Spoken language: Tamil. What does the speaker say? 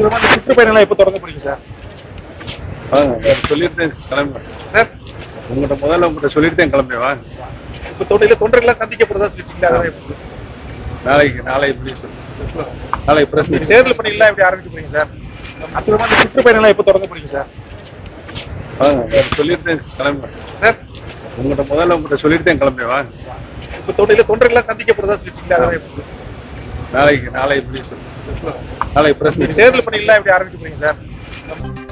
அற்புதமா இந்த சுற்றுப்பயணம்லாம் எப்போ தொடங்க போறீங்க சார் வாங்க சொல்லியிருந்தேன் கிளம்புறேன் சார் உங்கள்கிட்ட முதல்ல உங்கள்கிட்ட சொல்லியிருந்தேன் கிளம்புறேன் வாங்க இப்போ தொண்டையில தொண்டர்கள்லாம் சந்திக்க போறதா சொல்லிட்டீங்களா அதெல்லாம் எப்படி? நாளைக்கு நாளை எப்படி சொல்லு நாளை பிரஸ் நீங்க தேர்தல் பணிகள்லாம் எப்படி ஆரம்பிக்க போறீங்க சார் அற்புதமா இந்த சுற்றுப்பயணம்லாம் எப்போ தொடங்க போறீங்க சார் வாங்க சொல்லியிருந்தேன் கிளம்புறேன் சார் உங்கள்கிட்ட முதல்ல உங்கள்கிட்ட சொல்லியிருந்தேன் கிளம்புறேன் வாங்க இப்போ தொண்டையில தொண்டர்கள்லாம் சந்திக்க போறதா சொல்லிட்டீங்களா அதெல்லாம் எப்படி? நாளைக்கு நாளை எப்படி சொல்லு நாளை பிரஸ் நீங்க தேர்தல் பணிகள்லாம் எப்படி ஆரம்பிக்க போறீங்க சார்